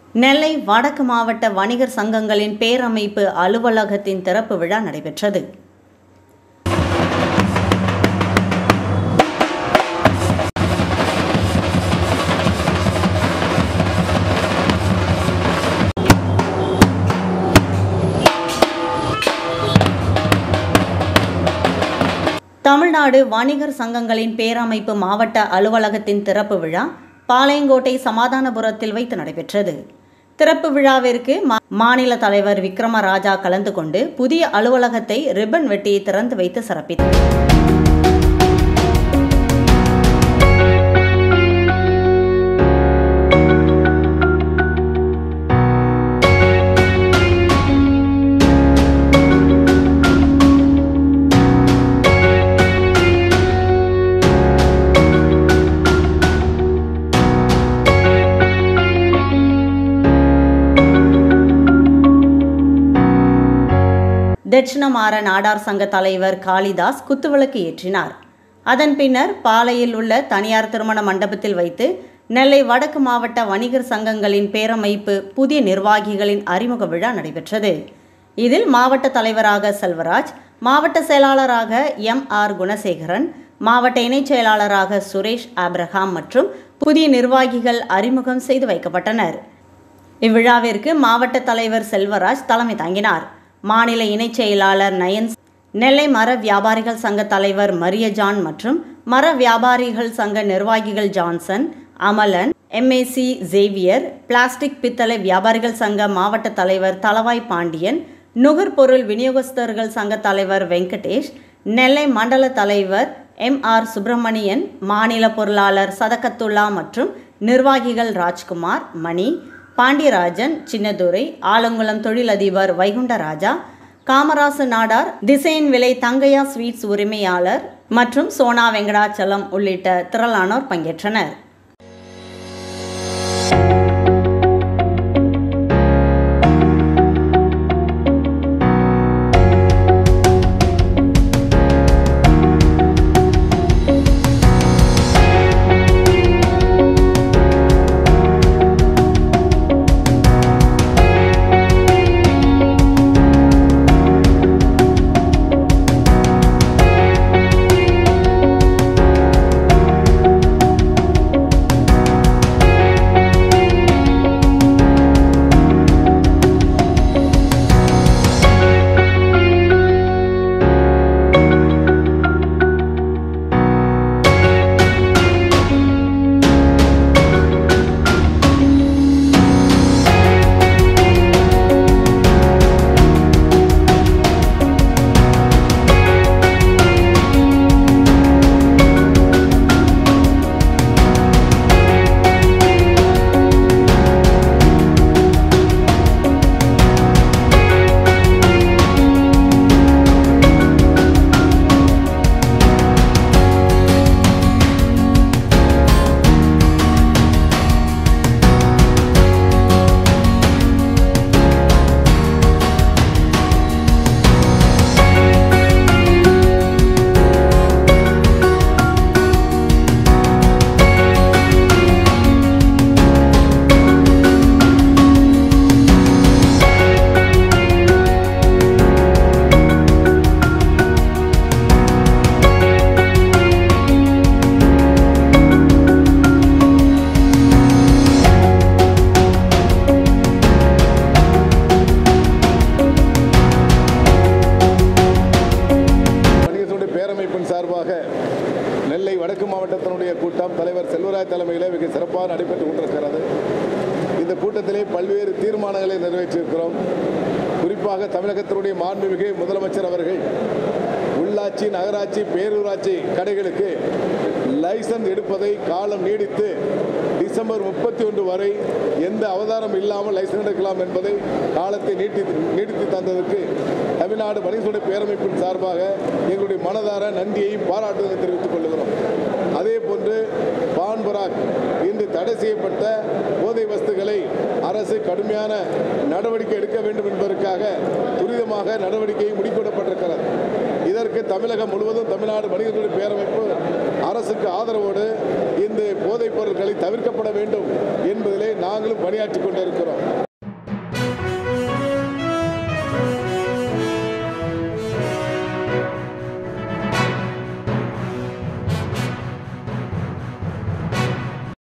நெல்லை வடக்கு மாவட்ட வணிகர் சங்கங்களின் பேரமைப்பு அலுவலகத்தின் திறப்பு விழா நடைபெற்றது தமிழ்நாடு வணிகர் சங்கங்களின் பேரமைப்பு மாவட்ட அலுவலகத்தின் திறப்பு விழா பாளையங்கோட்டை சமாதானபுரத்தில் வைத்து நடைபெற்றது திறப்பு விழாவிற்கு மா- மாநில தலைவர் விக்ரமராஜா கலந்து கொண்டு புதிய அலுவலகத்தை ரிப்பன் வெட்டி திறந்து வைத்து சிறப்பித்தார் தட்சிணமாற நாடார் சங்க தலைவர் காளிதாஸ் குத்துவிளக்கு ஏற்றினார் அதன் பின்னர் பாலையில் உள்ள தனியார் திருமண மண்டபத்தில் வைத்து நெல்லை வடக்கு மாவட்ட வணிகர் சங்கங்களின் பேரமைப்பு புதிய நிர்வாகிகளின் அறிமுக விழா நடைபெற்றது இதில் மாவட்ட தலைவராக செல்வராஜ் மாவட்ட செயலாளராக எம் ஆர் குணசேகரன் மாவட்ட இணைச் செயலாளராக சுரேஷ் ஆப்ரஹாம் மற்றும் புதிய நிர்வாகிகள் அறிமுகம் செய்து வைக்கப்பட்டனர் இவ்விழாவிற்கு மாவட்ட தலைவர் செல்வராஜ் தலைமை தாங்கினார் மாநில இணைச் செயலாளர் நயன் நெல்லை மர வியாபாரிகள் சங்க தலைவர் மரியஜான் மற்றும் மர வியாபாரிகள் சங்க நிர்வாகிகள் ஜான்சன் அமலன் எம்ஏசி ஜேவியர் பிளாஸ்டிக் பித்தளை வியாபாரிகள் சங்க மாவட்ட தலைவர் தளவாய் பாண்டியன் நுகர்பொருள் விநியோகஸ்தர்கள் சங்க தலைவர் வெங்கடேஷ் நெல்லை மண்டல தலைவர் எம் ஆர் சுப்பிரமணியன் மாநில பொருளாளர் சதகத்துல்லா மற்றும் நிர்வாகிகள் ராஜ்குமார் மணி பாண்டியராஜன் சின்னதுரை ஆலங்குளம் தொழிலதிபர் வைகுண்டராஜா காமராசு நாடார் திசையின் விலை தங்கையா ஸ்வீட்ஸ் உரிமையாளர் மற்றும் சோனா வெங்கடாச்சலம் உள்ளிட்ட திரளானோர் பங்கேற்றனர் வணிகர்களுடைய பேரமைப்பின் சார்பாக நெல்லை வடக்கு மாவட்டத்தினுடைய கூட்டம் தலைவர் செல்வராஜ் தலைமையில் மிக சிறப்பாக நடைபெற்றுக் கொண்டிருக்கிறது இந்த கூட்டத்திலே பல்வேறு தீர்மானங்களை நிறைவேற்றியிருக்கிறோம் குறிப்பாக தமிழகத்தினுடைய மாண்புமிகு முதலமைச்சர் அவர்கள் உள்ளாட்சி நகராட்சி பேரூராட்சி கடைகளுக்கு லைசன்ஸ் எடுப்பதை காலம் நீடித்து டிசம்பர் முப்பத்தி ஒன்று வரை எந்த அவதாரம் இல்லாமல் லைசன்ஸ் எடுக்கலாம் என்பதை காலத்தை நீட்டி நீடித்து தந்ததற்கு தமிழ்நாடு வணிகர்களுடைய பேரமைப்பின் சார்பாக எங்களுடைய மனதார நன்றியையும் பாராட்டுதலை தெரிவித்துக் கொள்கிறோம் அதே போன்று பான் பராக் இன்று தடை செய்யப்பட்ட போதை வஸ்துகளை அரசு கடுமையான நடவடிக்கை எடுக்க வேண்டும் என்பதற்காக துரிதமாக நடவடிக்கை முடிக்கப்பட்டிருக்கிறது இதற்கு தமிழகம் முழுவதும் தமிழ்நாடு வணிகர்களுடைய பேரமைப்பு அரசுக்கு ஆதரவோடு இந்த போதைப் பொருட்களை தவிர்க்கப்பட வேண்டும் என்பதிலே நாங்களும் பணியாற்றி கொண்டிருக்கிறோம்